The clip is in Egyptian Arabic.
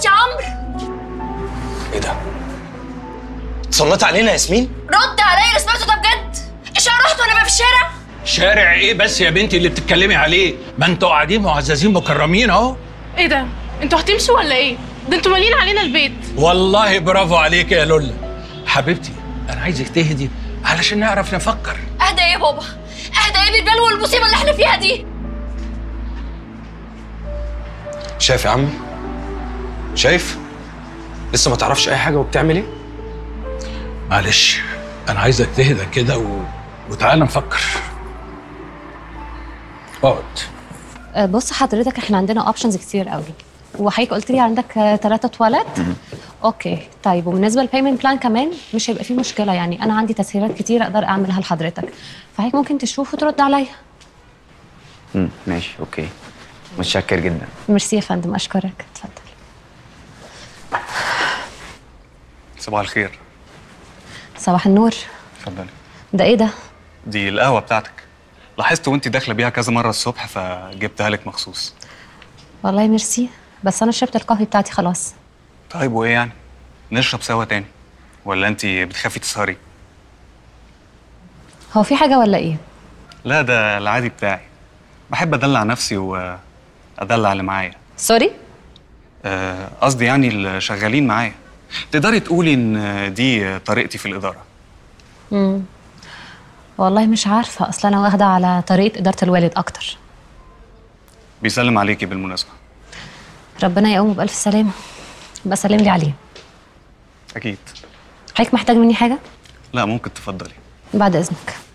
يا عمرو ايه ده؟ اتصنت علينا يا ياسمين؟ رد عليا اللي سمعته ده بجد اشاره رحت وانا بقى في الشارع شارع ايه بس يا بنتي اللي بتتكلمي عليه ما انتوا قاعدين معززين مكرمين اهو ايه ده انتوا هتمشوا ولا ايه ده انتوا مالين علينا البيت والله برافو عليك يا لولا حبيبتي انا عايزك تهدي علشان نعرف نفكر اهدى يا بابا اهدى ايه بالبلوى والمصيبه اللي احنا فيها دي شايف يا عمي؟ شايف؟ لسه ما تعرفش اي حاجه وبتعمل ايه؟ معلش انا عايزك تهدى كده و... وتعالى نفكر اقعد آه، بص حضرتك احنا عندنا اوبشنز كتير قوي وحضرتك قلت لي عندك ثلاثة تواليت اوكي طيب وبالنسبه للبيمنت بلان كمان مش هيبقى فيه مشكله يعني انا عندي تسهيلات كتير اقدر اعملها لحضرتك فحضرتك ممكن تشوف وترد عليا امم ماشي اوكي متشكر جدا ميرسي يا فندم اشكرك اتفضل صباح الخير صباح النور اتفضلي ده ايه ده دي القهوه بتاعتك لاحظت وانت داخله بيها كذا مره الصبح فجبتها لك مخصوص والله ميرسي بس انا شربت القهوه بتاعتي خلاص طيب وايه يعني نشرب سوا تاني ولا انت بتخافي تسهري هو في حاجه ولا ايه لا ده العادي بتاعي بحب ادلع نفسي وادلع اللي معايا سوري آه، قصدي يعني اللي شغالين معايا تقدري تقولي ان دي طريقتي في الاداره امم والله مش عارفه اصل انا واخده على طريقه اداره الوالد اكتر بيسلم عليكي بالمناسبه ربنا يقومه بالف سلامه بسلم لي عليه اكيد حضرتك محتاج مني حاجه لا ممكن تفضلي بعد اذنك